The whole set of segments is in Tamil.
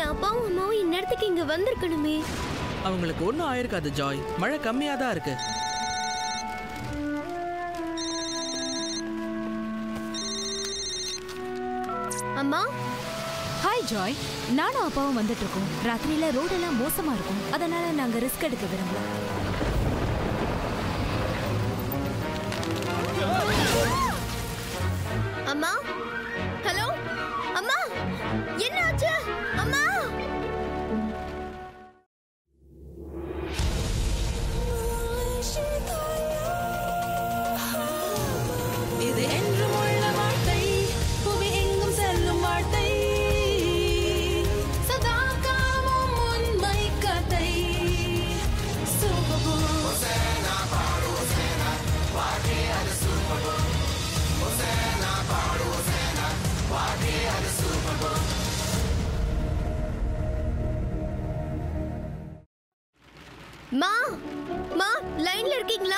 என் அப்பாவும் அம்மாவும் இந்நேரத்துக்கு இங்க வந்திருக்கணுமே அவங்களுக்கு ஒன்றும் ஆயிருக்காது ஜாய் மழை கம்மியாக தான் இருக்கு அம்மா ஹாய் ஜாய் நானும் அப்பாவும் வந்துட்டு இருக்கோம் ராத்திரியில ரோடெல்லாம் மோசமா இருக்கும் அதனால நாங்க ரிஸ்க் எடுக்க விரும்பல அம்மா ஹலோ அம்மா என்னாச்சு அம்மா இது என்றும் உள்ள வார்த்தை புவி எங்கும் செல்லும் வார்த்தை சதா காமம் உண்மை கதை சூப்பர் மா மா லைன்ல இருக்கீங்களா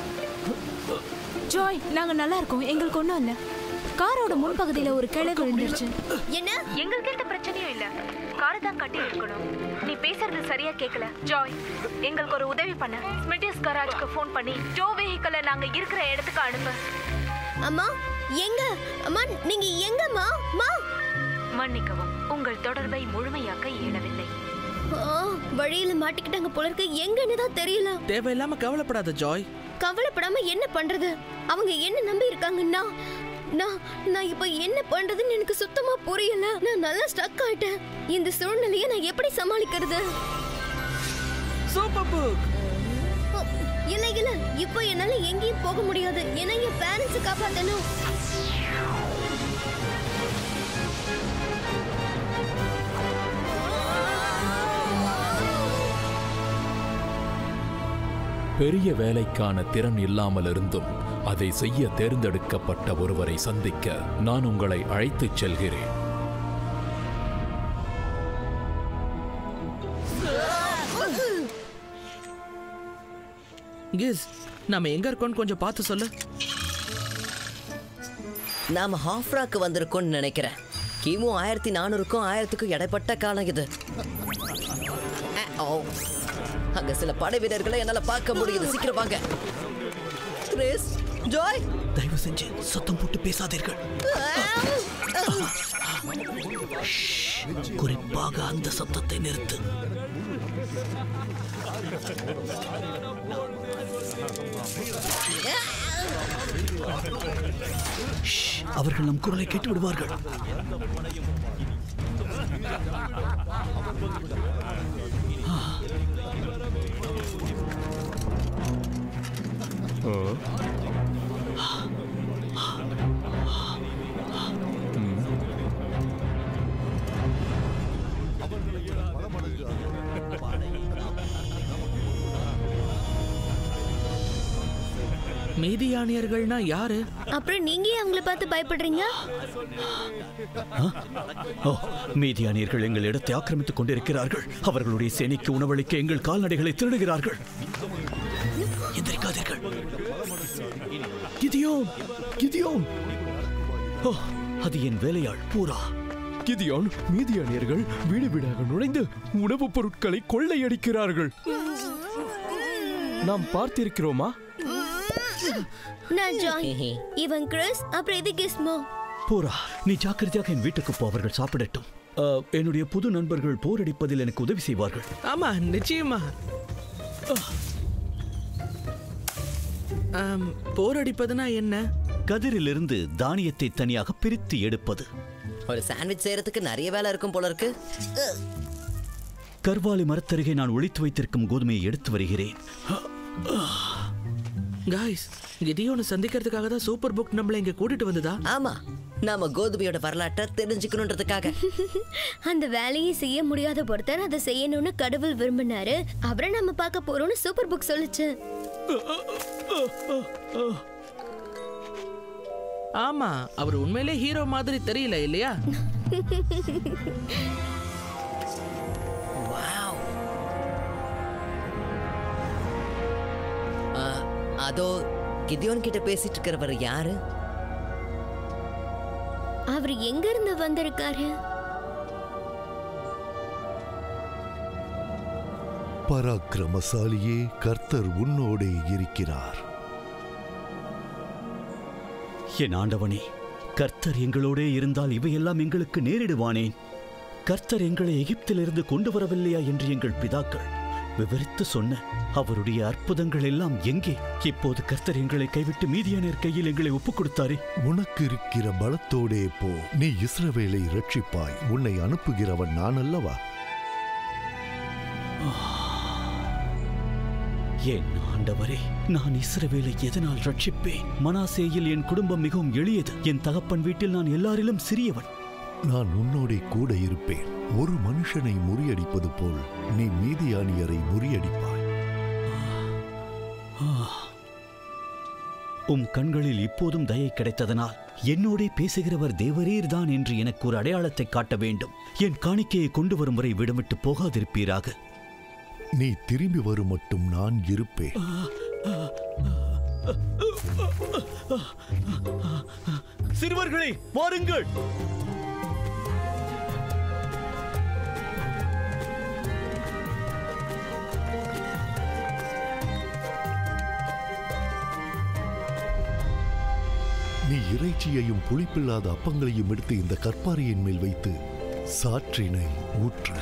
ஜாய் நாங்க நல்லா இருக்கோம் எங்களுக்கு ஒண்ணும் இல்ல காரோட முன்பகுதியில ஒரு கிளை விழுந்துருச்சு என்ன எங்களுக்கு எந்த பிரச்சனையும் இல்ல காரை தான் கட்டி இருக்கணும் நீ பேசுறது சரியா கேட்கல ஜாய் எங்களுக்கு ஒரு உதவி பண்ண ஸ்மிட்டிஸ் கராஜ்க்கு ஃபோன் பண்ணி டோ வெஹிக்கிளை நாங்க இருக்கிற இடத்துக்கு அனுப்பு அம்மா எங்க அம்மா நீங்க எங்கம்மா மா மன்னிக்கவும் உங்கள் தொடர்பை முழுமையாக்க இயலவில்லை ஆ, வழியில மாட்டிக்கிட்டாங்க போல இருக்கு எங்கன்னு தான் தெரியல தேவையில்லாம கவலைப்படாத ஜாய் கவலைப்படாம என்ன பண்றது அவங்க என்ன நம்பி இருக்காங்கன்னா நான் நான் இப்ப என்ன பண்றதுன்னு எனக்கு சுத்தமா புரியல நான் நல்லா ஸ்டக் ஆயிட்டேன் இந்த சூழ்நிலையை நான் எப்படி சமாளிக்கிறது சூப்பர் புக் ஓ, இல்ல இல்ல இப்போ என்னால எங்கேயும் போக முடியாது ஏன்னா என் பேரண்ட்ஸ் காப்பாத்தணும் பெரிய வேலைக்கான திறன் இல்லாமல் இருந்தும் அதை செய்ய தேர்ந்தெடுக்கப்பட்ட ஒருவரை சந்திக்க நான் உங்களை அழைத்துச் செல்கிறேன் கிஸ் நாம எங்க இருக்கோம்னு கொஞ்சம் பார்த்து சொல்லு நாம ஹாஃப்ராக்கு வந்திருக்கோம்னு நினைக்கிறேன் கிமு ஆயிரத்தி நானூறுக்கும் ஆயிரத்துக்கும் இடைப்பட்ட காலம் இது அ, ஓ. அங்க சில படை வீரர்களை என்னால பார்க்க முடியுது சீக்கிரம் வாங்க கிறிஸ் ஜாய் தயவு செஞ்சு சத்தம் போட்டு பேசாதீர்கள் குறிப்பாக அந்த சத்தத்தை நிறுத்து ஷ், அவர்கள் நம் குரலை கேட்டு விடுவார்கள் மீதியானியர்கள்னா யாரு அப்புறம் நீங்க ஏன் அவங்கள பார்த்து பயப்படுறீங்க ஓ மீதியானியர்கள் எங்கள் இடத்தை ஆக்கிரமித்துக் கொண்டிருக்கிறார்கள் அவர்களுடைய சேனைக்கு உணவளிக்க எங்கள் கால்நடைகளை திருடுகிறார்கள் எந்திரிக்காதீர்கள் கிதியோன் கிதியோன் ஓ அது என் வேலையாள் பூரா கிதியான் மீதியானியர்கள் வீடு வீடாக நுழைந்து உணவுப் பொருட்களை கொள்ளையடிக்கிறார்கள் நாம் பார்த்திருக்கிறோமா நான் ஜாய் இவன் கிறிஸ் அப்புறம் இது கிஸ்மோ பூரா நீ ஜாக்கிரதையாக என் வீட்டுக்கு போ அவர்கள் சாப்பிடட்டும் அ, என்னுடைய புது நண்பர்கள் போரடிப்பதில் எனக்கு உதவி செய்வார்கள் ஆமா நிச்சயமா ஆம், போர் அடிப்பதுனா என்ன கதிரிலிருந்து தானியத்தை தனியாக பிரித்து எடுப்பது ஒரு சாண்ட்விச் செய்யறதுக்கு நிறைய வேலை இருக்கும் போல இருக்கு கர்வாலி மரத்தருகே நான் ஒளித்து வைத்திருக்கும் கோதுமையை எடுத்து வருகிறேன் காய்ஸ் கிதியோனை சந்திக்கிறதுக்காக தான் சூப்பர் புக் நம்மள இங்க கூட்டிட்டு வந்ததா ஆமா நாம கோதுமையோட வரலாற்றை தெரிஞ்சுக்கணுன்றதுக்காக அந்த வேலையை செய்ய முடியாத ஒருத்தர் அதை செய்யணும்னு கடவுள் விரும்பினாரு அவரை நம்ம பார்க்க போறோம்னு சூப்பர் புக் சொல்லுச்சு ஆமா அவர் உண்மையிலே ஹீரோ மாதிரி தெரியல இல்லையா வாவ் ஆ, அதோ கிதியோன் கிட்ட பேசிட்டு இருக்கிறவர் யாரு அவர் எங்க இருந்து வந்திருக்காரு பராக்கிரமசாலியே கர்த்தர் உன்னோடே இருக்கிறார் என் ஆண்டவனே கர்த்தர் எங்களோடே இருந்தால் இவையெல்லாம் எங்களுக்கு நேரிடுவானேன் கர்த்தர் எங்களை எகிப்திலிருந்து கொண்டு வரவில்லையா என்று எங்கள் பிதாக்கள் விவரித்து சொன்ன அவருடைய அற்புதங்கள் எல்லாம் எங்கே இப்போது கர்த்தர் எங்களை கைவிட்டு மீதியானர் கையில் எங்களை ஒப்புக் கொடுத்தாரே உனக்கு இருக்கிற பலத்தோடே போ நீ இஸ்ரவேலை ரட்சிப்பாய் உன்னை அனுப்புகிறவன் நான் அல்லவா என் ஆண்டவரே நான் இஸ்ரவேலை எதனால் ரட்சிப்பேன் மனாசேயில் என் குடும்பம் மிகவும் எளியது என் தகப்பன் வீட்டில் நான் எல்லாரிலும் சிறியவன் நான் உன்னோடே கூட இருப்பேன் ஒரு மனுஷனை முறியடிப்பது போல் நீ மீதியானியரை முறியடிப்பாய் உம் கண்களில் இப்போதும் தயை கிடைத்ததனால் என்னோடே பேசுகிறவர் தேவரீர்தான் என்று எனக்கு ஒரு அடையாளத்தை காட்ட வேண்டும் என் காணிக்கையை கொண்டு வரும் வரை விடமிட்டு போகாதிருப்பீராக நீ திரும்பி வரும் மட்டும் நான் இருப்பேன் சிறுவர்களே வாருங்கள் நீ இறைச்சியையும் புளிப்பில்லாத அப்பங்களையும் எடுத்து இந்த கற்பாறையின் மேல் வைத்து சாற்றினை ஊற்று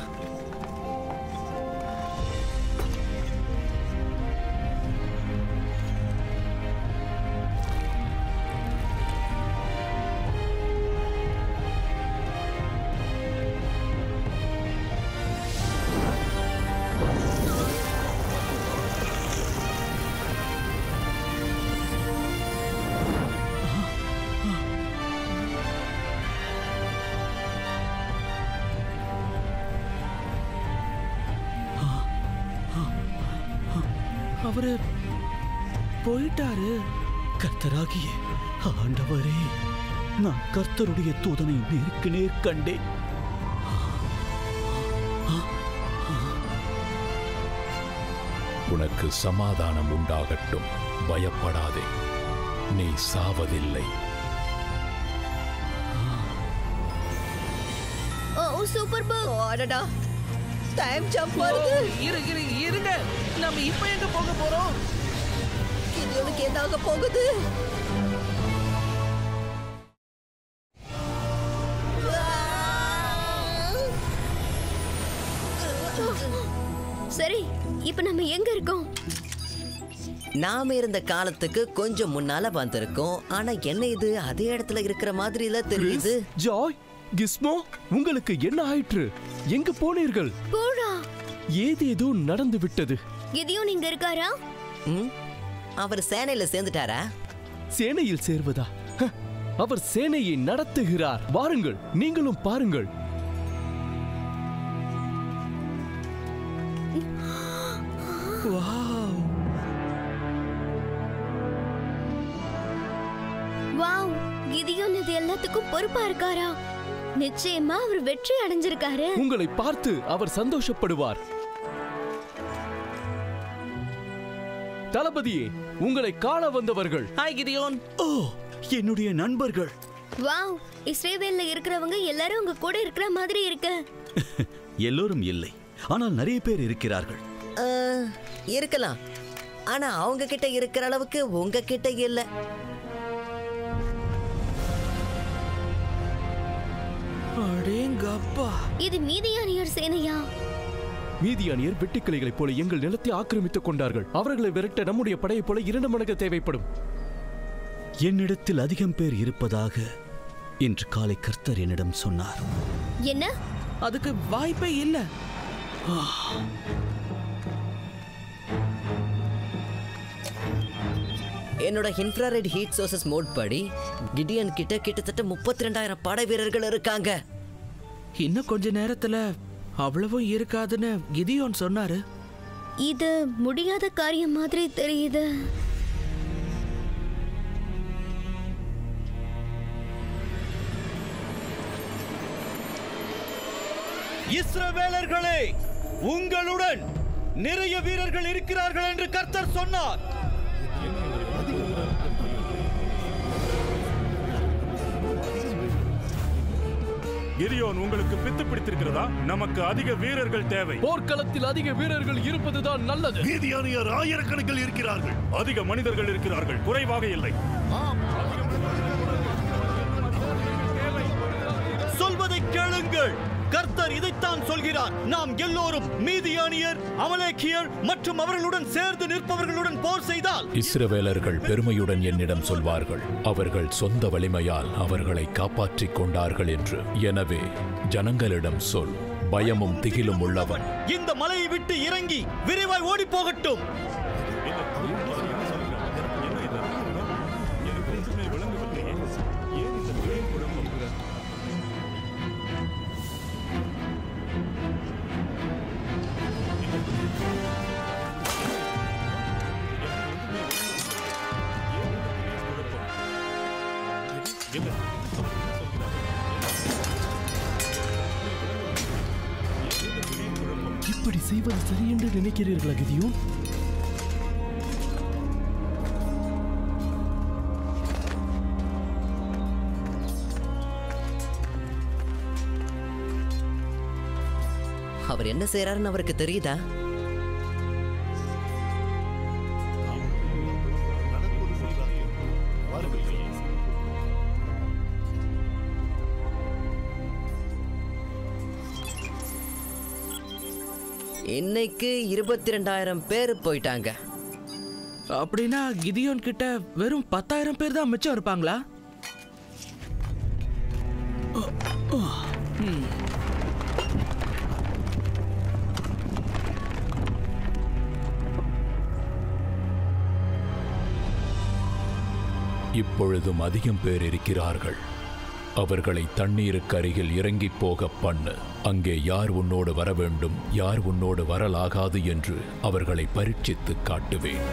அவரு போயிட்டாரு கர்த்தராகிய ஆண்டவரே நான் கர்த்தருடைய தூதனை நேருக்கு நேர் கண்டேன் உனக்கு சமாதானம் உண்டாகட்டும் பயப்படாதே நீ சாவதில்லை ஓ சூப்பர் பக் அடடா டைம் ஜம்ப் வருது இரு இரு இருங்க நம்ம இப்ப எங்க போக போறோம் இது உனக்கு எதாக போகுது சரி இப்ப நம்ம எங்க இருக்கோம் நாம இருந்த காலத்துக்கு கொஞ்சம் முன்னால வந்திருக்கோம் ஆனா என்ன இது அதே இடத்துல இருக்கிற மாதிரில தெரியுது ஜாய் கிஸ்மோ உங்களுக்கு என்ன ஆயிற்று எங்க போனீர்கள் போடா ஏதேதோ நடந்து விட்டது எதையும் நீங்க இருக்காரா ம்? அவர் சேனையில சேர்ந்துட்டாரா சேனையில் சேர்வதா ஹ, அவர் சேனையை நடத்துகிறார் வாருங்கள் நீங்களும் பாருங்கள் வாவ் வாவ் கிதியோன் இது எல்லாத்துக்கும் பொறுப்பா இருக்காரா நிச்சயமா அவர் வெற்றி அடைஞ்சிருக்காரு உங்களை பார்த்து அவர் சந்தோஷப்படுவார் தளபதியே உங்களை காண வந்தவர்கள் ஹாய் கிதியோன் ஓ என்னுடைய நண்பர்கள் வாவ் இஸ்ரேவேல்ல இருக்கிறவங்க எல்லாரும் உங்க கூட இருக்கிற மாதிரி இருக்கு எல்லோரும் இல்லை ஆனால் நிறைய பேர் இருக்கிறார்கள் ஆ, இருக்கலாம் ஆனா அவங்க கிட்ட இருக்கிற அளவுக்கு உங்க கிட்ட இல்ல அடேங்கப்பா இது மீதியானியர் சேனையா மீதியானியர் வெட்டுக்கிளைகளைப் போல எங்கள் நிலத்தை ஆக்கிரமித்துக் கொண்டார்கள் அவர்களை விரட்ட நம்முடைய படையைப் போல இரண்டு மடங்கு தேவைப்படும் என்னிடத்தில் அதிகம் பேர் இருப்பதாக இன்று காலை கர்த்தர் என்னிடம் சொன்னார் என்ன அதுக்கு வாய்ப்பே இல்ல என்னோட இன்ஃப்ராரெட் ஹீட் சோர்சஸ் மோட் படி கிடியன் கிட்ட கிட்டத்தட்ட முப்பத்தி ரெண்டாயிரம் படை வீரர்கள் இருக்காங்க இன்னும் கொஞ்ச நேரத்துல அவ்வளவும் இருக்காதுன்னு கிதியோன் சொன்னாரு இது முடியாத காரியம் மாதிரி தெரியுது இஸ்ரவேலர்களே உங்களுடன் நிறைய வீரர்கள் இருக்கிறார்கள் என்று கர்த்தர் சொன்னார் கிரியோன் உங்களுக்கு பித்து பிடித்திருக்கிறதா நமக்கு அதிக வீரர்கள் தேவை போர்க்களத்தில் அதிக வீரர்கள் இருப்பதுதான் நல்லது மீதியானியர் ஆயிரக்கணக்கில் இருக்கிறார்கள் அதிக மனிதர்கள் இருக்கிறார்கள் குறைவாக இல்லை சொல்வதை கேளுங்கள் கர்த்தர் இதைத்தான் சொல்கிறார் நாம் எல்லோரும் மீதியானியர் அமலேக்கியர் மற்றும் அவர்களுடன் சேர்ந்து நிற்பவர்களுடன் போர் செய்தால் இஸ்ரவேலர்கள் பெருமையுடன் என்னிடம் சொல்வார்கள் அவர்கள் சொந்த வலிமையால் அவர்களை காப்பாற்றிக் கொண்டார்கள் என்று எனவே ஜனங்களிடம் சொல் பயமும் திகிலும் உள்ளவன் இந்த மலையை விட்டு இறங்கி விரைவாய் ஓடி போகட்டும் இப்படி செய்வது சரி என்று நினைக்கிறீர்களா கிதியோன் அவர் என்ன செய்யறாருன்னு அவருக்கு தெரியுதா இன்னைக்கு இருபத்தி ரெண்டாயிரம் பேர் போயிட்டாங்க அப்படின்னா கிதியோன் கிட்ட வெறும் பத்தாயிரம் பேர் தான் மிச்சம் இருப்பாங்களா ம். இப்பொழுதும் அதிகம் பேர் இருக்கிறார்கள் அவர்களை தண்ணீருக்கு அருகில் இறங்கிப் போக பண்ணு அங்கே யார் உன்னோடு வர வேண்டும் யார் உன்னோடு வரலாகாது என்று அவர்களை பரீட்சித்து காட்டுவேன்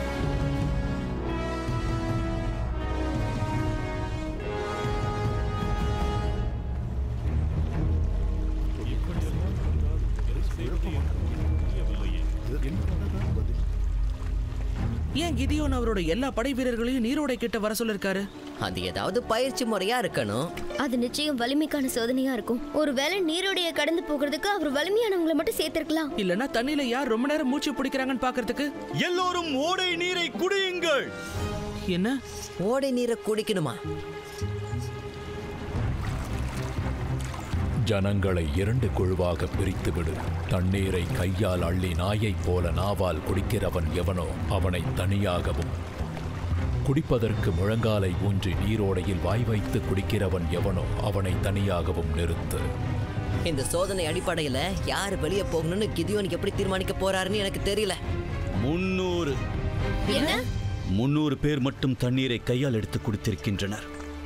ஏன் கிதியோன் அவரோட எல்லா படை வீரர்களையும் நீரோடை கிட்ட வர சொல்லிருக்காரு அது ஏதாவது பயிற்சி முறையா இருக்கணும் அது நிச்சயம் வலிமைக்கான சோதனையா இருக்கும் ஒருவேளை நீரோடைய கடந்து போகிறதுக்கு அவர் வலிமையானவங்களை மட்டும் சேர்த்திருக்கலாம் இல்லனா தண்ணியில யார் ரொம்ப நேரம் மூச்சு பிடிக்கிறாங்கன்னு பாக்குறதுக்கு எல்லோரும் ஓடை நீரை குடியுங்கள் என்ன ஓடை நீரை குடிக்கணுமா ஜனங்களை இரண்டு குழுவாக பிரித்துவிடு தண்ணீரை கையால் அள்ளி நாயைப் போல நாவால் குடிக்கிறவன் எவனோ அவனை தனியாகவும் குடிப்பதற்கு முழங்காலை ஊன்றி நீரோடையில் வாய் வைத்து குடிக்கிறவன் எவனோ அவனை தனியாகவும் நிறுத்து இந்த சோதனை அடிப்படையில யார் வெளியே போகணும்னு கிதியோன் எப்படி தீர்மானிக்க போறாருன்னு எனக்கு தெரியல முன்னூறு என்ன முன்னூறு பேர் மட்டும் தண்ணீரை கையால் எடுத்து குடித்திருக்கின்றனர்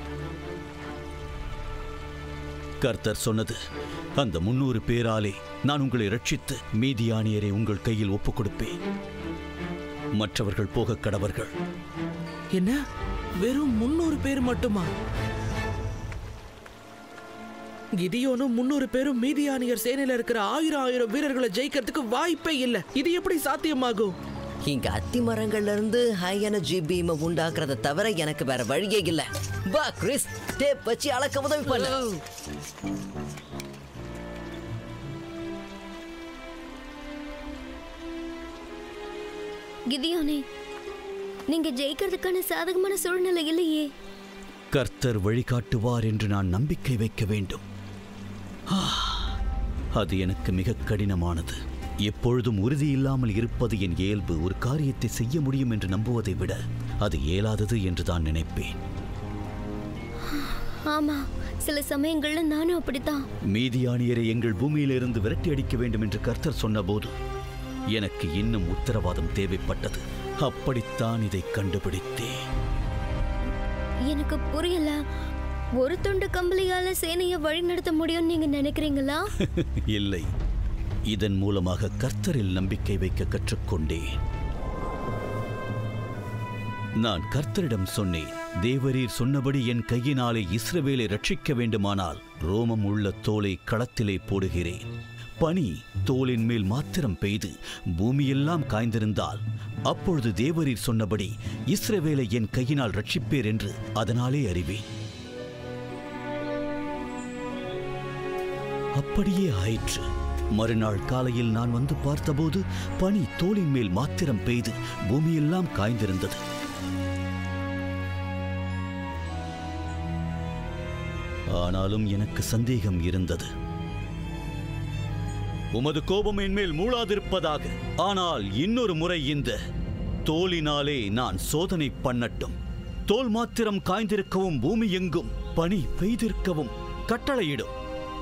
கர்த்தர் சொன்னது அந்த முன்னூறு பேராலே நான் உங்களை ரட்சித்து மீதியானியரை உங்கள் கையில் ஒப்புக் கொடுப்பேன் மற்றவர்கள் போக கடவர்கள் என்ன வெறும் முன்னூறு பேர் மட்டுமா கிதியோனும் முன்னூறு பேரும் மீதியானியர் சேனையில இருக்கிற ஆயிரம் ஆயிரம் வீரர்களை ஜெயிக்கிறதுக்கு வாய்ப்பே இல்ல இது எப்படி சாத்தியமாகும் இங்க அத்தி மரங்கள்ல இருந்து ஹை எனர்ஜி பீமை உண்டாக்குறத தவிர எனக்கு வேற வழியே இல்ல வா கிறிஸ் டேப் வச்சு அளக்க உதவி பண்ணு கிதியோனே நீங்க ஜெயிக்கிறதுக்கான சாதகமான சூழ்நிலை இல்லையே கர்த்தர் வழிகாட்டுவார் என்று நான் நம்பிக்கை வைக்க வேண்டும் ஆ, அது எனக்கு மிக கடினமானது எப்பொழுதும் உறுதி இல்லாமல் இருப்பது என் இயல்பு ஒரு காரியத்தை செய்ய முடியும் என்று நம்புவதை விட அது இயலாதது என்று தான் நினைப்பேன் ஆமா சில சமயங்கள்ல நானும் அப்படித்தான் மீதியானியரை எங்கள் பூமியிலிருந்து விரட்டி அடிக்க வேண்டும் என்று கர்த்தர் சொன்னபோது எனக்கு இன்னும் உத்தரவாதம் தேவைப்பட்டது அப்படித்தான் இதை கண்டுபிடித்தேன் எனக்கு புரியல ஒரு துண்டு கம்பளியால சேனையை வழிநடத்த முடியும்னு நீங்க நினைக்கிறீங்களா இல்லை இதன் மூலமாக கர்த்தரில் நம்பிக்கை வைக்க கற்றுக்கொண்டேன் நான் கர்த்தரிடம் சொன்னேன் தேவரீர் சொன்னபடி என் கையினாலே இஸ்ரவேலை ரட்சிக்க வேண்டுமானால் ரோமம் உள்ள தோலை களத்திலே போடுகிறேன் பனி தோலின் மேல் மாத்திரம் பெய்து பூமியெல்லாம் காய்ந்திருந்தால் அப்பொழுது தேவரீர் சொன்னபடி இஸ்ரவேலை என் கையினால் ரட்சிப்பேர் என்று அதனாலே அறிவேன் அப்படியே ஆயிற்று மறுநாள் காலையில் நான் வந்து பார்த்தபோது பனி தோளின் மேல் மாத்திரம் பெய்து பூமியெல்லாம் காய்ந்திருந்தது ஆனாலும் எனக்கு சந்தேகம் இருந்தது உமது கோபம் என்மேல் மூளாதிருப்பதாக ஆனால் இன்னொரு முறை இந்த தோலினாலே நான் சோதனை பண்ணட்டும் தோல் மாத்திரம் காய்ந்திருக்கவும் பூமி எங்கும் பனி பெய்திருக்கவும் கட்டளையிடும்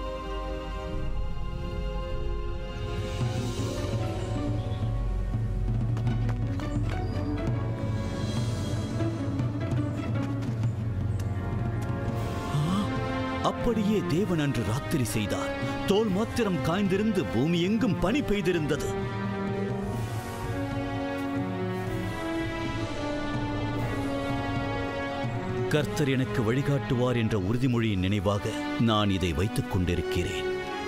அப்படியே தேவன் அன்று ராத்திரி செய்தார் தோல் மாத்திரம் காய்ந்திருந்து பூமி எங்கும் பனி பெய்திருந்தது கர்த்தர் எனக்கு வழிகாட்டுவார் என்ற உறுதிமொழியின் நினைவாக நான் இதை வைத்துக் கொண்டிருக்கிறேன்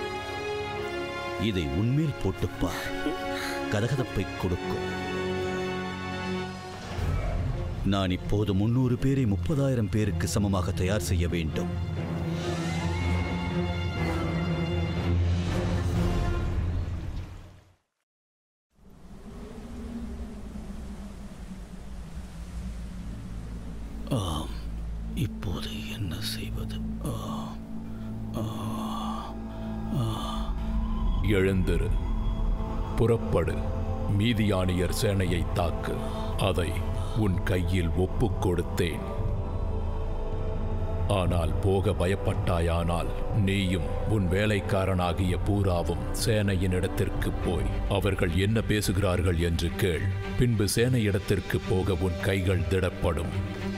இதை உன்மேல் போட்டுப்பார் கதகதப்பை கொடுக்கும் நான் இப்போது முன்னூறு பேரை முப்பதாயிரம் பேருக்கு சமமாக தயார் செய்ய வேண்டும் ஆம் இப்போது என்ன செய்வது ஆ, ஆ, ஆ. எழுந்திரு புறப்படு மீதியானியர் சேனையை தாக்கு அதை உன் கையில் ஒப்புக் கொடுத்தேன் ஆனால் போக பயப்பட்டாயானால் நீயும் உன் வேலைக்காரனாகிய பூராவும் சேனையினிடத்திற்கு போய் அவர்கள் என்ன பேசுகிறார்கள் என்று கேள் பின்பு சேனையிடத்திற்கு போக உன் கைகள் திடப்படும்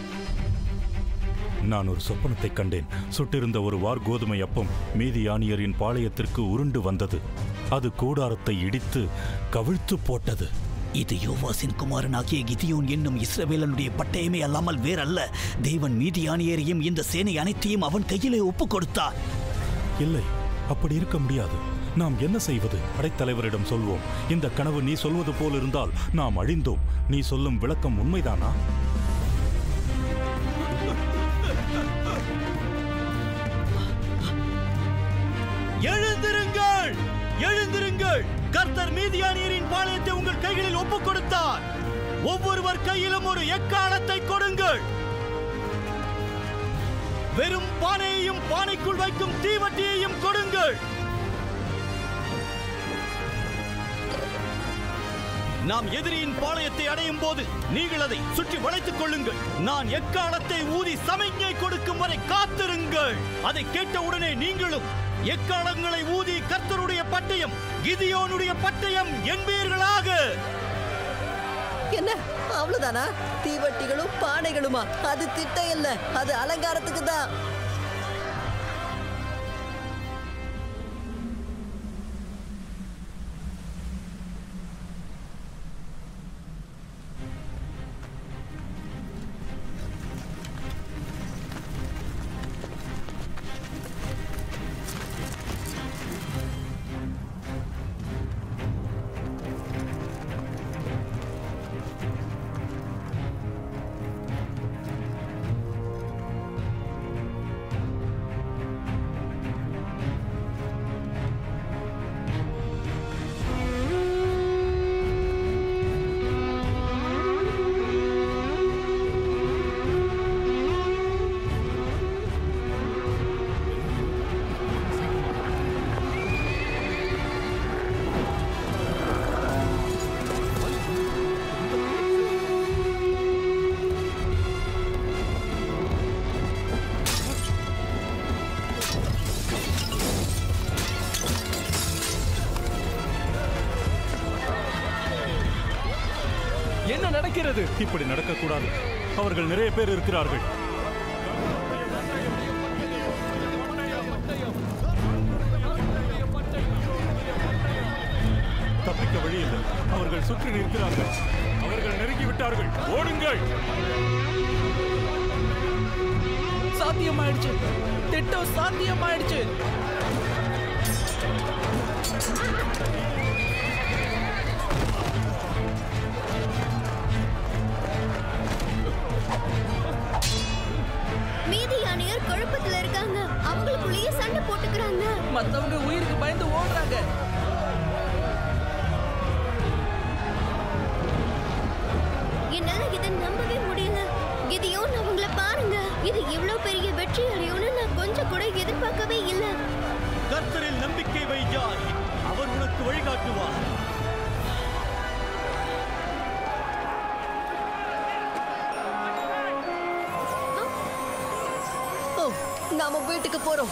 நான் ஒரு சொப்பனத்தை கண்டேன் சுட்டிருந்த ஒரு வார் கோதுமை அப்பம் மீதியானியரின் பாளையத்திற்கு உருண்டு வந்தது அது கூடாரத்தை இடித்து கவிழ்த்து போட்டது இது யோவாசின் குமாரனாகிய கிதியோன் என்னும் இஸ்ரவேலனுடைய பட்டயமே அல்லாமல் வேறல்ல தேவன் மீதியானியரையும் இந்த சேனை அனைத்தையும் அவன் கையிலே ஒப்புக் கொடுத்தார் இல்லை அப்படி இருக்க முடியாது நாம் என்ன செய்வது படைத்தலைவரிடம் சொல்வோம் இந்த கனவு நீ சொல்வது போல் இருந்தால் நாம் அழிந்தோம் நீ சொல்லும் விளக்கம் உண்மைதானா எழுந்திருங்கள் எழுந்திருங்கள் கர்த்தர் மீதியானியரின் பாளையத்தை உங்கள் கைகளில் ஒப்புக் கொடுத்தார் ஒவ்வொருவர் கையிலும் ஒரு எக்காலத்தை கொடுங்கள் வெறும் பானையையும் பானைக்குள் வைக்கும் தீவட்டியையும் கொடுங்கள் நாம் எதிரியின் பாளையத்தை அடையும் போது நீங்கள் அதை சுற்றி வளைத்துக் கொள்ளுங்கள் நான் எக்காலத்தை ஊதி சமிஞ்ஞை கொடுக்கும் வரை காத்திருங்கள் அதை கேட்டவுடனே நீங்களும் எக்காலங்களை ஊதி கர்த்தருடைய பட்டயம் கிதியோனுடைய பட்டயம் என்பீர்களாக என்ன அவ்வளவுதானா தீவட்டிகளும் பானைகளுமா அது திட்டம் இல்ல அது அலங்காரத்துக்கு தான் என்ன நடக்கிறது இப்படி நடக்கக்கூடாது அவர்கள் நிறைய பேர் இருக்கிறார்கள் தப்பிக்க வழி இல்லை அவர்கள் சுற்றி நிற்கிறார்கள் அவர்கள் நெருங்கி விட்டார்கள் ஓடுங்கள் சாத்தியமாயிடுச்சு திட்டம் சாத்தியமாயிடுச்சு மீதி யானையர் குழப்பத்துல இருக்காங்க அவங்களுக்குள்ளேயே சண்டை போட்டுக்கிறாங்க மத்தவங்க உயிர் இது இவ்ளோ பெரிய வெற்றி அடையும்னு நான் கொஞ்சம் கூட எதிர்பார்க்கவே இல்லை கர்த்தரில் நம்பிக்கை வை ஜாய் அவர் உனக்கு வழிகாட்டுவார் ஓ, நாம வீட்டுக்கு போறோம்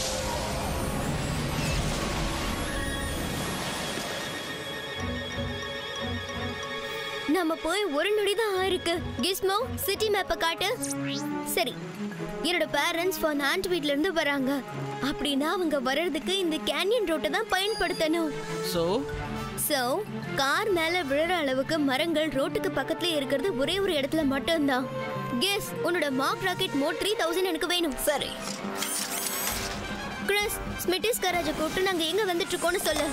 நம்ம போய் ஒரு நொடி தான் ஆயிருக்கு கிஸ்மோ சிட்டி மேப்பை காட்டு சரி என்னோட பேரண்ட்ஸ் ஃபார் ஆண்ட் வீட்ல இருந்து வராங்க அப்படின்னா அவங்க வர்றதுக்கு இந்த கேனியன் ரோட்டை தான் பயன்படுத்தணும் சோ சோ கார் மேல விழுற அளவுக்கு மரங்கள் ரோட்டுக்கு பக்கத்துல இருக்கிறது ஒரே ஒரு இடத்துல மட்டும்தான் கெஸ் உன்னோட mark rocket mode three thousand எனக்கு வேணும் சரி கிறிஸ் ஸ்மிட்டிஸ் கராஜை கூப்பிட்டு நாங்க எங்க வந்துட்டு இருக்கோம்னு சொல்லு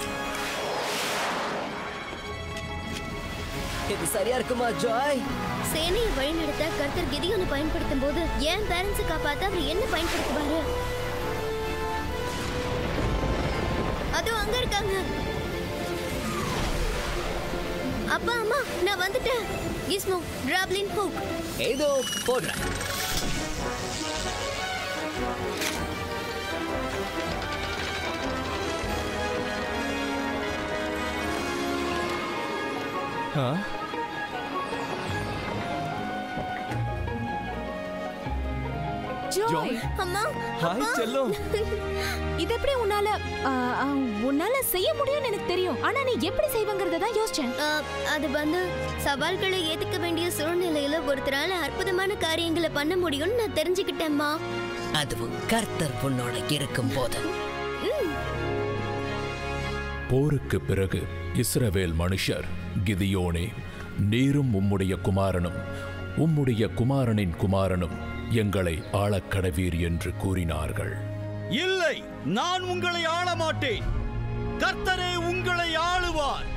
இது சரியா இருக்குமா ஜாய் சேனையை வழிநடத்த கர்த்தர் கிதியோனை பயன்படுத்தும் போது என் பேரண்ட்ஸை காப்பாத்த அவர் என்ன பயன்படுத்துவாரு அதோ அங்க இருக்காங்க அப்பா அம்மா நான் வந்துட்டேன் கிஸ்மோ டிராப்லின் ஹூக் ஏதோ போடுறேன் ஆ ஜாய் அம்மா ஹாய் செல்லம் இது எப்படி உன்னால ஆ, ஆ, உன்னால செய்ய முடியும்னு எனக்கு தெரியும் ஆனா நீ எப்படி செய்வங்கறத தான் யோசிச்சேன் அஹ், அது வந்து சவால்களை ஏத்துக்க வேண்டிய சூழ்நிலையில ஒருத்தரால அற்புதமான காரியங்களை பண்ண முடியும்னு நான் தெரிஞ்சுக்கிட்டேம்மா அதுவும் கர்த்தர் பொண்ணோட இருக்கும் போது போருக்கு பிறகு இஸ்ரவேல் மனுஷர் கிதியோனே நீரும் உம்முடைய குமாரனும் உம்முடைய குமாரனின் குமாரனும் எங்களை ஆளக் கடவீர் என்று கூறினார்கள் இல்லை நான் உங்களை ஆள மாட்டேன் கர்த்தரே உங்களை ஆளுவார்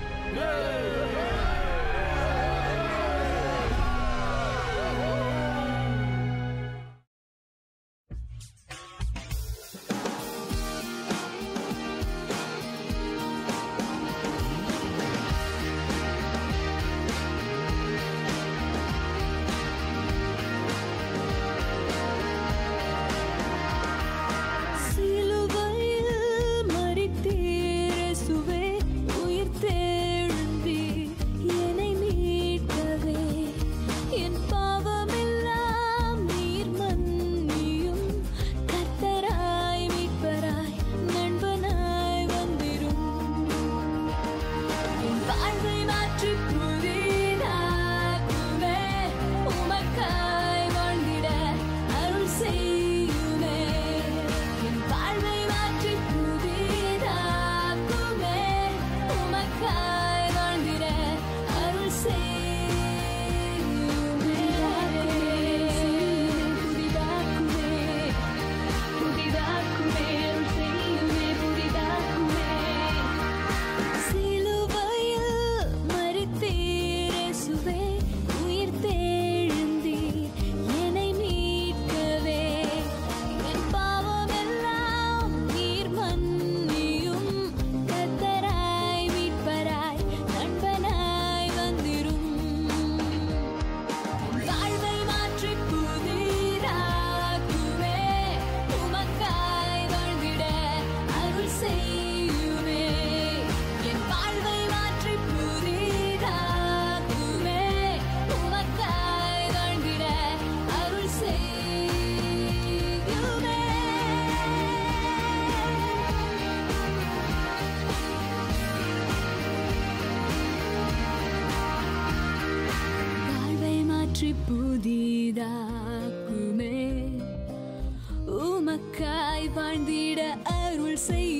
சிலுவையில் மரித்தீர் இயேசுவே, உயிர்த்தெழுந்தீர் என்னை மீட்கவே. என் பாவமெல்லாம் நீர் மன்னியும். கர்த்தராய் மீட்பராய் நண்பனாய் வந்திரும். என் வாழ்வை மாற்றி புதிதாக்குமே. உமக்காய் வாழ்ந்திட அருள் செய்யுமே. என் வாழ்வை மாற்றி புதிதாக்குமே. உமக்காய் வாழ்ந்திட அருள் செய்யுமே. புதிதாக்குமே. புதிதாக்குமே. அருள் செய்யுமே. புதிதாக்குமே. சிலுவையில் மரித்தீர் இயேசுவே, உயிர்த்தெழுந்தீர் என்னை மீட்கவே. என் பாவமெல்லாம் நீர் மன்னியும். கர்த்தராய் மீட்பராய் நண்பனாய் வந்திரும். வாழ்வை மாற்றி புதிதாக்குமே. உமக்காய் வாழ்ந்திட அருள் செய்யுமே. என் வாழ்வை மாற்றி புதிதாக்குமே. உமக்காய் வாழ்ந்திட அருள் செய்யுமே. வாழ்வை மாற்றி புதிதாக்குமே உமக்காய் வாழ்ந்திட அருள் செய்ய